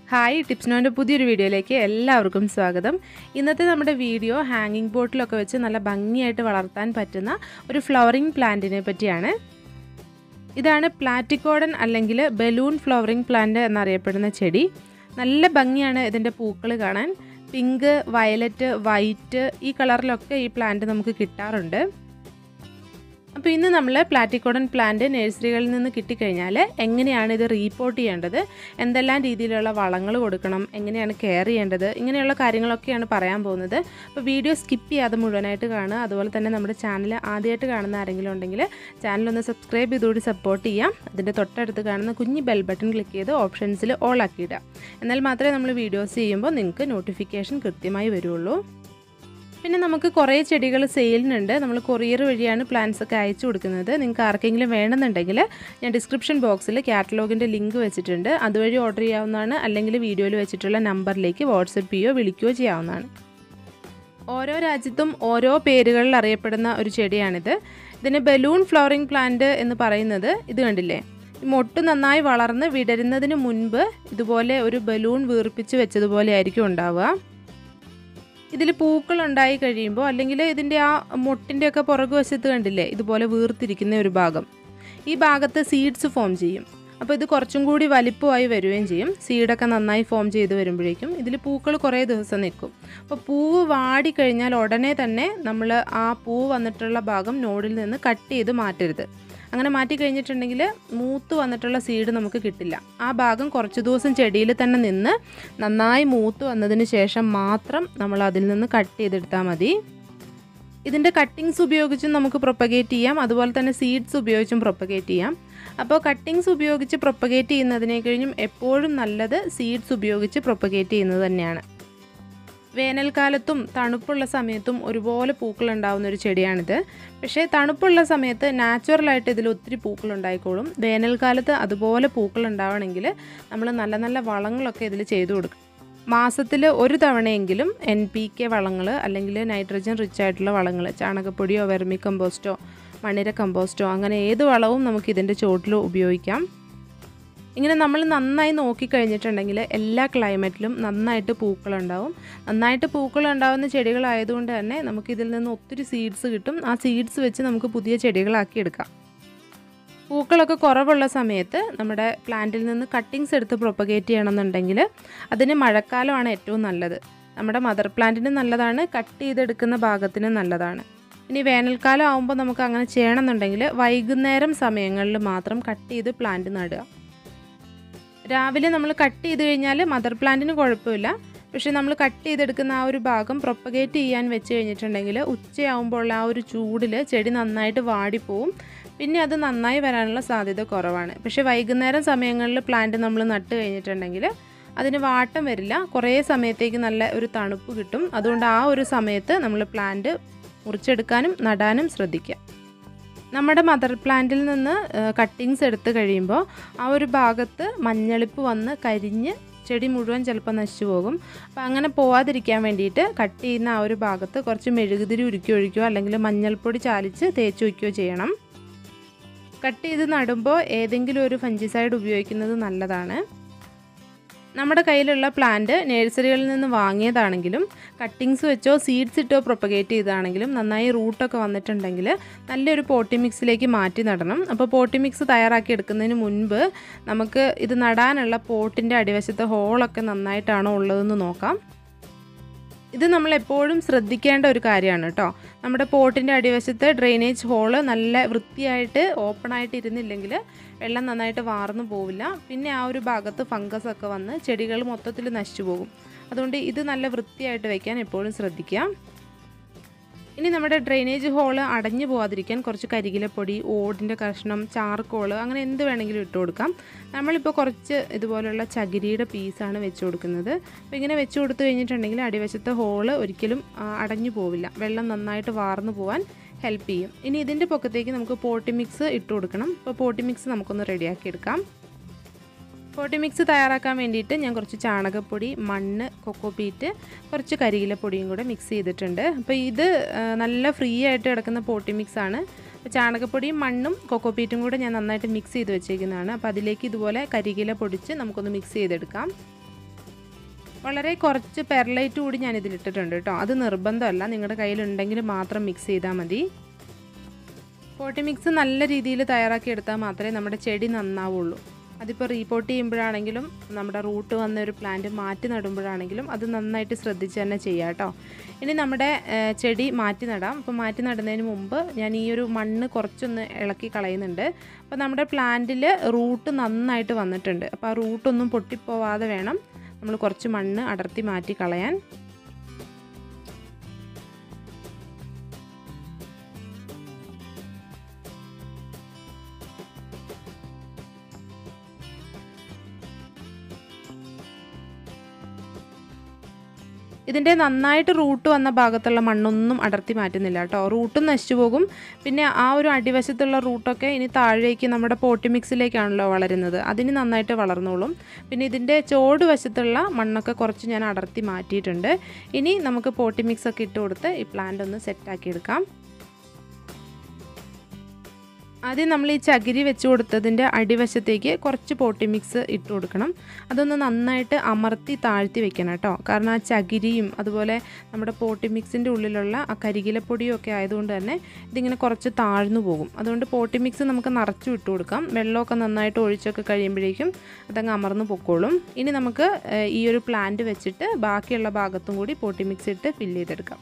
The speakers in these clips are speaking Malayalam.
ഹായ് ടിപ്സ്നോൻ്റെ പുതിയൊരു വീഡിയോയിലേക്ക് എല്ലാവർക്കും സ്വാഗതം ഇന്നത്തെ നമ്മുടെ വീഡിയോ ഹാങ്ങിങ് ബോട്ടിലൊക്കെ വെച്ച് നല്ല ഭംഗിയായിട്ട് വളർത്താൻ പറ്റുന്ന ഒരു ഫ്ലവറിങ് പ്ലാന്റിനെ പറ്റിയാണ് ഇതാണ് പ്ലാറ്റിക്കോഡൻ അല്ലെങ്കിൽ ബലൂൺ ഫ്ലവറിങ് പ്ലാന്റ് എന്നറിയപ്പെടുന്ന ചെടി നല്ല ഭംഗിയാണ് ഇതിൻ്റെ പൂക്കൾ കാണാൻ പിങ്ക് വയലറ്റ് വൈറ്റ് ഈ കളറിലൊക്കെ ഈ പ്ലാന്റ് നമുക്ക് കിട്ടാറുണ്ട് അപ്പോൾ ഇന്ന് നമ്മൾ പ്ലാറ്റിക്കോഡൻ പ്ലാന്റ് നഴ്സറികളിൽ നിന്ന് കിട്ടിക്കഴിഞ്ഞാൽ എങ്ങനെയാണ് ഇത് റീപോർട്ട് ചെയ്യേണ്ടത് എന്തെല്ലാം രീതിയിലുള്ള വളങ്ങൾ കൊടുക്കണം എങ്ങനെയാണ് കെയർ ചെയ്യേണ്ടത് ഇങ്ങനെയുള്ള കാര്യങ്ങളൊക്കെയാണ് പറയാൻ പോകുന്നത് അപ്പോൾ വീഡിയോ സ്കിപ്പ് ചെയ്യാതെ മുഴുവനായിട്ട് കാണുക അതുപോലെ തന്നെ നമ്മുടെ ചാനൽ ആദ്യമായിട്ട് കാണുന്ന ആരെങ്കിലും ഉണ്ടെങ്കിൽ ചാനലൊന്ന് സബ്സ്ക്രൈബ് ചെയ്തുകൂടി സപ്പോർട്ട് ചെയ്യാം അതിൻ്റെ തൊട്ടടുത്ത് കാണുന്ന കുഞ്ഞ് ബെൽ ബട്ടൺ ക്ലിക്ക് ചെയ്ത് ഓപ്ഷൻസിൽ ഓൾ ആക്കിയിടുക എന്നാൽ മാത്രമേ നമ്മൾ വീഡിയോസ് ചെയ്യുമ്പോൾ നിങ്ങൾക്ക് നോട്ടിഫിക്കേഷൻ കൃത്യമായി വരുള്ളൂ പിന്നെ നമുക്ക് കുറേ ചെടികൾ സെയിലിനുണ്ട് നമ്മൾ കൊറിയർ വഴിയാണ് പ്ലാൻസ് ഒക്കെ അയച്ചു കൊടുക്കുന്നത് നിങ്ങൾക്ക് ആർക്കെങ്കിലും വേണമെന്നുണ്ടെങ്കിൽ ഞാൻ ഡിസ്ക്രിപ്ഷൻ ബോക്സിൽ കാറ്റലോഗിൻ്റെ ലിങ്ക് വെച്ചിട്ടുണ്ട് അതുവഴി ഓർഡർ ചെയ്യാവുന്നതാണ് അല്ലെങ്കിൽ വീഡിയോയിൽ വെച്ചിട്ടുള്ള നമ്പറിലേക്ക് വാട്സപ്പ് ചെയ്യുകയോ വിളിക്കുകയോ ചെയ്യാവുന്നതാണ് ഓരോ രാജ്യത്തും ഓരോ പേരുകളിൽ അറിയപ്പെടുന്ന ഒരു ചെടിയാണിത് ഇതിന് ബലൂൺ ഫ്ലവറിംഗ് പ്ലാന്റ് എന്ന് പറയുന്നത് ഇത് കണ്ടില്ലേ മൊട്ട് നന്നായി വളർന്ന് വിടരുന്നതിന് മുൻപ് ഇതുപോലെ ഒരു ബലൂൺ വീർപ്പിച്ച് വെച്ചതുപോലെ ആയിരിക്കും ഉണ്ടാവുക ഇതിൽ പൂക്കൾ ഉണ്ടായി കഴിയുമ്പോൾ അല്ലെങ്കിൽ ഇതിൻ്റെ ആ മുട്ടിൻ്റെ ഒക്കെ പുറകു വശത്ത് കണ്ടില്ലേ ഇതുപോലെ വീർത്തിരിക്കുന്ന ഒരു ഭാഗം ഈ ഭാഗത്ത് സീഡ്സ് ഫോം ചെയ്യും അപ്പോൾ ഇത് കുറച്ചും കൂടി വലിപ്പമായി വരികയും ചെയ്യും സീഡൊക്കെ നന്നായി ഫോം ചെയ്ത് വരുമ്പോഴേക്കും ഇതിൽ പൂക്കൾ കുറേ ദിവസം നിൽക്കും അപ്പോൾ പൂവ് വാടിക്കഴിഞ്ഞാൽ ഉടനെ തന്നെ നമ്മൾ ആ പൂവ് വന്നിട്ടുള്ള ഭാഗം നോഡിൽ നിന്ന് കട്ട് ചെയ്ത് മാറ്റരുത് അങ്ങനെ മാറ്റി കഴിഞ്ഞിട്ടുണ്ടെങ്കിൽ മൂത്ത് വന്നിട്ടുള്ള സീഡ് നമുക്ക് കിട്ടില്ല ആ ഭാഗം കുറച്ച് ദിവസം ചെടിയിൽ തന്നെ നിന്ന് നന്നായി മൂത്ത് വന്നതിന് ശേഷം മാത്രം നമ്മൾ അതിൽ നിന്ന് കട്ട് ചെയ്തെടുത്താൽ മതി ഇതിൻ്റെ കട്ടിങ്സ് ഉപയോഗിച്ചും നമുക്ക് പ്രൊപ്പഗേറ്റ് ചെയ്യാം അതുപോലെ തന്നെ സീഡ്സ് ഉപയോഗിച്ചും പ്രൊപ്പഗേറ്റ് ചെയ്യാം അപ്പോൾ കട്ടിങ്സ് ഉപയോഗിച്ച് പ്രൊപ്പഗേറ്റ് ചെയ്യുന്നതിനെ കഴിഞ്ഞും എപ്പോഴും നല്ലത് സീഡ്സ് ഉപയോഗിച്ച് പ്രൊപ്പഗേറ്റ് ചെയ്യുന്നത് തന്നെയാണ് വേനൽക്കാലത്തും തണുപ്പുള്ള സമയത്തും ഒരുപോലെ പൂക്കൾ ഉണ്ടാകുന്ന ഒരു ചെടിയാണിത് പക്ഷേ തണുപ്പുള്ള സമയത്ത് നാച്ചുറലായിട്ട് ഇതിൽ ഒത്തിരി പൂക്കൾ ഉണ്ടായിക്കോളും വേനൽക്കാലത്ത് അതുപോലെ പൂക്കൾ ഉണ്ടാവണമെങ്കിൽ നമ്മൾ നല്ല നല്ല വളങ്ങളൊക്കെ ഇതിൽ ചെയ്തു കൊടുക്കും മാസത്തിൽ ഒരു തവണയെങ്കിലും എൻ പി കെ വളങ്ങൾ അല്ലെങ്കിൽ നൈട്രജൻ റിച്ച് ആയിട്ടുള്ള വളങ്ങൾ ചാണകപ്പൊടിയോ വെർമി കമ്പോസ്റ്റോ മണ്ണിര കമ്പോസ്റ്റോ അങ്ങനെ ഏത് വളവും നമുക്ക് ഇതിൻ്റെ ചുവട്ടിൽ ഉപയോഗിക്കാം ഇങ്ങനെ നമ്മൾ നന്നായി നോക്കിക്കഴിഞ്ഞിട്ടുണ്ടെങ്കിൽ എല്ലാ ക്ലൈമറ്റിലും നന്നായിട്ട് പൂക്കളുണ്ടാവും നന്നായിട്ട് പൂക്കളുണ്ടാവുന്ന ചെടികളായതുകൊണ്ട് തന്നെ നമുക്കിതിൽ നിന്ന് ഒത്തിരി സീഡ്സ് കിട്ടും ആ സീഡ്സ് വെച്ച് നമുക്ക് പുതിയ ചെടികളാക്കി എടുക്കാം പൂക്കളൊക്കെ കുറവുള്ള സമയത്ത് നമ്മുടെ പ്ലാന്റിൽ നിന്ന് കട്ടിങ്സ് എടുത്ത് പ്രൊപ്പഗേറ്റ് ചെയ്യണമെന്നുണ്ടെങ്കിൽ അതിന് മഴക്കാലമാണ് ഏറ്റവും നല്ലത് നമ്മുടെ മദർ പ്ലാന്റിന് നല്ലതാണ് കട്ട് ചെയ്തെടുക്കുന്ന ഭാഗത്തിന് നല്ലതാണ് ഇനി വേനൽക്കാലം ആകുമ്പോൾ നമുക്ക് അങ്ങനെ ചെയ്യണമെന്നുണ്ടെങ്കിൽ വൈകുന്നേരം സമയങ്ങളിൽ മാത്രം കട്ട് ചെയ്ത് പ്ലാന്റ് നടുക രാവിലെ നമ്മൾ കട്ട് ചെയ്ത് കഴിഞ്ഞാൽ മദർ പ്ലാന്റിന് കുഴപ്പമില്ല പക്ഷേ നമ്മൾ കട്ട് ചെയ്തെടുക്കുന്ന ആ ഒരു ഭാഗം പ്രൊപ്പഗേറ്റ് ചെയ്യാൻ വെച്ച് കഴിഞ്ഞിട്ടുണ്ടെങ്കിൽ ഉച്ചയാകുമ്പോൾ ഉള്ള ആ ഒരു ചൂടിൽ ചെടി നന്നായിട്ട് വാടിപ്പോവും പിന്നെ അത് നന്നായി വരാനുള്ള സാധ്യത കുറവാണ് പക്ഷേ വൈകുന്നേരം സമയങ്ങളിൽ പ്ലാന്റ് നമ്മൾ നട്ട് കഴിഞ്ഞിട്ടുണ്ടെങ്കിൽ അതിന് വാട്ടം വരില്ല കുറേ സമയത്തേക്ക് നല്ല ഒരു തണുപ്പ് കിട്ടും അതുകൊണ്ട് ആ ഒരു സമയത്ത് നമ്മൾ പ്ലാന്റ് മുറിച്ചെടുക്കാനും നടാനും ശ്രദ്ധിക്കുക നമ്മുടെ മദർ പ്ലാന്റിൽ നിന്ന് കട്ടിങ്സ് എടുത്ത് കഴിയുമ്പോൾ ആ ഒരു ഭാഗത്ത് മഞ്ഞളിപ്പ് വന്ന് കരിഞ്ഞ് ചെടി മുഴുവൻ ചിലപ്പോൾ നശിച്ചു പോകും അപ്പോൾ അങ്ങനെ പോവാതിരിക്കാൻ വേണ്ടിയിട്ട് കട്ട് ചെയ്യുന്ന ആ ഒരു ഭാഗത്ത് കുറച്ച് മെഴുകുതിരി ഉരുക്കി ഒഴിക്കുകയോ അല്ലെങ്കിൽ മഞ്ഞൾപ്പൊടി ചാലിച്ച് തേച്ച് വയ്ക്കുകയോ ചെയ്യണം കട്ട് ചെയ്ത് നടുമ്പോൾ ഏതെങ്കിലും ഒരു ഫഞ്ചിസൈഡ് ഉപയോഗിക്കുന്നത് നല്ലതാണ് നമ്മുടെ കയ്യിലുള്ള പ്ലാന്റ് നഴ്സറികളിൽ നിന്ന് വാങ്ങിയതാണെങ്കിലും കട്ടിങ്സ് വെച്ചോ സീഡ്സ് ഇട്ടോ പ്രൊപ്പഗേറ്റ് ചെയ്താണെങ്കിലും നന്നായി റൂട്ടൊക്കെ വന്നിട്ടുണ്ടെങ്കിൽ നല്ലൊരു പോട്ടി മിക്സിലേക്ക് മാറ്റി നടണം അപ്പോൾ പോട്ടി മിക്സ് തയ്യാറാക്കി എടുക്കുന്നതിന് മുൻപ് നമുക്ക് ഇത് നടാനുള്ള പോട്ടിൻ്റെ അടിവശത്തെ ഹോളൊക്കെ നന്നായിട്ടാണോ ഉള്ളതെന്ന് നോക്കാം ഇത് നമ്മൾ എപ്പോഴും ശ്രദ്ധിക്കേണ്ട ഒരു കാര്യമാണ് കേട്ടോ നമ്മുടെ പോട്ടിൻ്റെ അടിവശത്ത് ഡ്രെയിനേജ് ഹോള് നല്ല വൃത്തിയായിട്ട് ഓപ്പൺ ആയിട്ട് ഇരുന്നില്ലെങ്കിൽ വെള്ളം നന്നായിട്ട് വാർന്നു പോവില്ല പിന്നെ ആ ഒരു ഭാഗത്ത് ഫംഗസ് ഒക്കെ വന്ന് ചെടികൾ മൊത്തത്തിൽ നശിച്ചു പോകും അതുകൊണ്ട് ഇത് നല്ല വൃത്തിയായിട്ട് വയ്ക്കാൻ എപ്പോഴും ശ്രദ്ധിക്കുക ഇനി നമ്മുടെ ഡ്രെയിനേജ് ഹോള് അടഞ്ഞു പോകാതിരിക്കാൻ കുറച്ച് കരികിലപ്പൊടി ഓടിൻ്റെ കഷ്ണം ചാർക്കോള് അങ്ങനെ എന്ത് വേണമെങ്കിലും ഇട്ട് കൊടുക്കാം നമ്മളിപ്പോൾ കുറച്ച് ഇതുപോലുള്ള ചകിരിയുടെ പീസാണ് വെച്ച് കൊടുക്കുന്നത് അപ്പോൾ ഇങ്ങനെ വെച്ച് കൊടുത്തു കഴിഞ്ഞിട്ടുണ്ടെങ്കിൽ അടിവശത്തെ ഹോള് ഒരിക്കലും അടഞ്ഞു പോവില്ല വെള്ളം നന്നായിട്ട് വാർന്നു പോകാൻ ഹെൽപ്പ് ചെയ്യും ഇനി ഇതിൻ്റെ പൊക്കത്തേക്ക് നമുക്ക് പോട്ടി മിക്സ് ഇട്ട് കൊടുക്കണം അപ്പോൾ പോട്ടി മിക്സ് നമുക്കൊന്ന് റെഡിയാക്കി എടുക്കാം പോട്ടി മിക്സ് തയ്യാറാക്കാൻ വേണ്ടിയിട്ട് ഞാൻ കുറച്ച് ചാണകപ്പൊടി മണ്ണ് കൊക്കോപീറ്റ് കുറച്ച് കരിയിലപ്പൊടിയും കൂടെ മിക്സ് ചെയ്തിട്ടുണ്ട് അപ്പോൾ ഇത് നല്ല ഫ്രീ ആയിട്ട് കിടക്കുന്ന പോട്ടി മിക്സ് ആണ് ചാണകപ്പൊടിയും മണ്ണും കൊക്കോപീറ്റും കൂടെ ഞാൻ നന്നായിട്ട് മിക്സ് ചെയ്ത് വെച്ചേക്കുന്നതാണ് അപ്പോൾ അതിലേക്ക് ഇതുപോലെ കരികില പൊടിച്ച് നമുക്കൊന്ന് മിക്സ് ചെയ്തെടുക്കാം വളരെ കുറച്ച് പെർലൈറ്റ് കൂടി ഞാൻ ഇതിലിട്ടിട്ടുണ്ട് കേട്ടോ അത് നിർബന്ധമല്ല നിങ്ങളുടെ കയ്യിലുണ്ടെങ്കിൽ മാത്രം മിക്സ് ചെയ്താൽ മതി പോട്ടി മിക്സ് നല്ല രീതിയിൽ തയ്യാറാക്കി എടുത്താൽ മാത്രമേ നമ്മുടെ ചെടി നന്നാവുള്ളൂ അതിപ്പോൾ റീപോർട്ട് ചെയ്യുമ്പോഴാണെങ്കിലും നമ്മുടെ റൂട്ട് വന്ന ഒരു പ്ലാന്റ് മാറ്റി നടുമ്പോഴാണെങ്കിലും അത് നന്നായിട്ട് ശ്രദ്ധിച്ച് തന്നെ ചെയ്യാം കേട്ടോ ഇനി നമ്മുടെ ചെടി മാറ്റി നടാം അപ്പോൾ മാറ്റി നടുന്നതിന് മുമ്പ് ഞാൻ ഈ ഒരു മണ്ണ് കുറച്ചൊന്ന് ഇളക്കി കളയുന്നുണ്ട് അപ്പോൾ നമ്മുടെ പ്ലാന്റിൽ റൂട്ട് നന്നായിട്ട് വന്നിട്ടുണ്ട് അപ്പോൾ ആ റൂട്ടൊന്നും പൊട്ടിപ്പോവാതെ വേണം നമ്മൾ കുറച്ച് മണ്ണ് അടർത്തി മാറ്റി കളയാൻ ഇതിൻ്റെ നന്നായിട്ട് റൂട്ട് വന്ന ഭാഗത്തുള്ള മണ്ണൊന്നും അടർത്തി മാറ്റുന്നില്ല കേട്ടോ റൂട്ടും നശിച്ചു പോകും പിന്നെ ആ ഒരു അടിവശത്തുള്ള റൂട്ടൊക്കെ ഇനി താഴേക്ക് നമ്മുടെ പോട്ടി മിക്സിലേക്കാണല്ലോ വളരുന്നത് അതിന് നന്നായിട്ട് വളർന്നോളും പിന്നെ ഇതിൻ്റെ ചോട് വശത്തുള്ള മണ്ണൊക്കെ കുറച്ച് ഞാൻ അടർത്തി മാറ്റിയിട്ടുണ്ട് ഇനി നമുക്ക് പോട്ടി മിക്സ് ഒക്കെ ഇട്ട് കൊടുത്ത് ഈ പ്ലാന്റ് ഒന്ന് സെറ്റാക്കി എടുക്കാം ആദ്യം നമ്മൾ ഈ ചകിരി വെച്ച് കൊടുത്തതിൻ്റെ അടിവശത്തേക്ക് കുറച്ച് പോട്ടി മിക്സ് ഇട്ട് കൊടുക്കണം അതൊന്ന് നന്നായിട്ട് അമർത്തി താഴ്ത്തി വെക്കണം കേട്ടോ കാരണം ആ ചകിരിയും അതുപോലെ നമ്മുടെ പോട്ടി മിക്സിൻ്റെ ഉള്ളിലുള്ള ആ കരികിലപ്പൊടിയും ഒക്കെ ആയതുകൊണ്ട് തന്നെ ഇതിങ്ങനെ കുറച്ച് താഴ്ന്നു പോകും അതുകൊണ്ട് പോട്ടി മിക്സ് നമുക്ക് നിറച്ചു ഇട്ട് കൊടുക്കാം വെള്ളമൊക്കെ നന്നായിട്ട് ഒഴിച്ചൊക്കെ കഴിയുമ്പോഴേക്കും അതങ്ങ് അമർന്നു പൊക്കോളും ഇനി നമുക്ക് ഈ ഒരു പ്ലാന്റ് വെച്ചിട്ട് ബാക്കിയുള്ള ഭാഗത്തും കൂടി പോട്ടി മിക്സ് ഇട്ട് ഫില്ല് ചെയ്തെടുക്കാം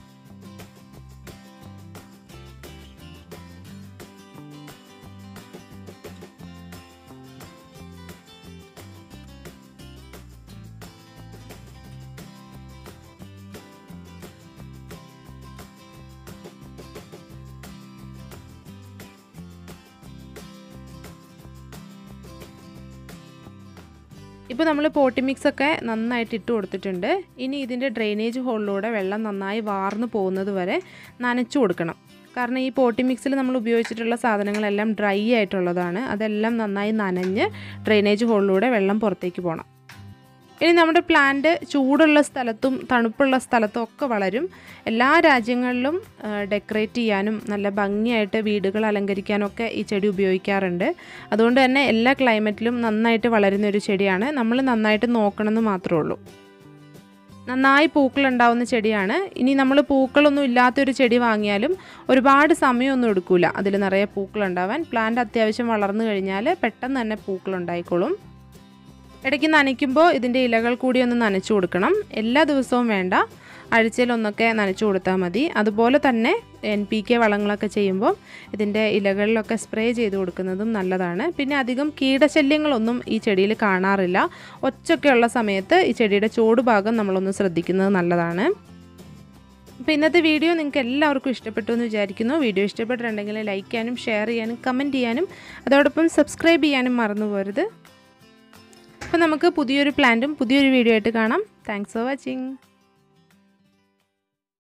ഇപ്പോൾ നമ്മൾ പോട്ടി മിക്സ് ഒക്കെ നന്നായിട്ട് ഇട്ട് കൊടുത്തിട്ടുണ്ട് ഇനി ഇതിൻ്റെ ഡ്രെയിനേജ് ഹോളിലൂടെ വെള്ളം നന്നായി വാർന്നു പോകുന്നത് വരെ നനച്ചു കൊടുക്കണം കാരണം ഈ പോട്ടി മിക്സിൽ നമ്മൾ ഉപയോഗിച്ചിട്ടുള്ള സാധനങ്ങളെല്ലാം ഡ്രൈ ആയിട്ടുള്ളതാണ് അതെല്ലാം നന്നായി നനഞ്ഞ് ഡ്രെയിനേജ് ഹോളിലൂടെ വെള്ളം പുറത്തേക്ക് പോകണം ഇനി നമ്മുടെ പ്ലാന്റ് ചൂടുള്ള സ്ഥലത്തും തണുപ്പുള്ള സ്ഥലത്തും ഒക്കെ വളരും എല്ലാ രാജ്യങ്ങളിലും ഡെക്കറേറ്റ് ചെയ്യാനും നല്ല ഭംഗിയായിട്ട് വീടുകൾ അലങ്കരിക്കാനൊക്കെ ഈ ചെടി ഉപയോഗിക്കാറുണ്ട് അതുകൊണ്ട് തന്നെ എല്ലാ ക്ലൈമറ്റിലും നന്നായിട്ട് വളരുന്ന ഒരു ചെടിയാണ് നമ്മൾ നന്നായിട്ട് നോക്കണമെന്ന് മാത്രമേ ഉള്ളൂ നന്നായി പൂക്കളുണ്ടാവുന്ന ചെടിയാണ് ഇനി നമ്മൾ പൂക്കളൊന്നും ഇല്ലാത്തൊരു ചെടി വാങ്ങിയാലും ഒരുപാട് സമയമൊന്നും എടുക്കില്ല അതിൽ നിറയെ പൂക്കളുണ്ടാവാൻ പ്ലാന്റ് അത്യാവശ്യം വളർന്നു കഴിഞ്ഞാൽ പെട്ടെന്ന് തന്നെ പൂക്കളുണ്ടായിക്കോളും ഇടയ്ക്ക് നനയ്ക്കുമ്പോൾ ഇതിൻ്റെ ഇലകൾ കൂടി ഒന്ന് നനച്ചു കൊടുക്കണം എല്ലാ ദിവസവും വേണ്ട ആഴ്ചയിലൊന്നൊക്കെ നനച്ചു കൊടുത്താൽ മതി അതുപോലെ തന്നെ എൻ പി കെ വളങ്ങളൊക്കെ ചെയ്യുമ്പോൾ ഇതിൻ്റെ ഇലകളിലൊക്കെ സ്പ്രേ ചെയ്ത് കൊടുക്കുന്നതും നല്ലതാണ് പിന്നെ അധികം കീടശല്യങ്ങളൊന്നും ഈ ചെടിയിൽ കാണാറില്ല ഒച്ചൊക്കെയുള്ള സമയത്ത് ഈ ചെടിയുടെ ചോടുഭാഗം നമ്മളൊന്ന് ശ്രദ്ധിക്കുന്നത് നല്ലതാണ് അപ്പോൾ ഇന്നത്തെ വീഡിയോ നിങ്ങൾക്ക് എല്ലാവർക്കും ഇഷ്ടപ്പെട്ടു എന്ന് വിചാരിക്കുന്നു വീഡിയോ ഇഷ്ടപ്പെട്ടിട്ടുണ്ടെങ്കിൽ ലൈക്ക് ചെയ്യാനും ഷെയർ ചെയ്യാനും കമൻറ്റ് ചെയ്യാനും അതോടൊപ്പം സബ്സ്ക്രൈബ് ചെയ്യാനും മറന്നു പോരുത് അപ്പോൾ നമുക്ക് പുതിയൊരു പ്ലാന്റും പുതിയൊരു വീഡിയോ ആയിട്ട് കാണാം താങ്ക്സ് ഫോർ വാച്ചിങ്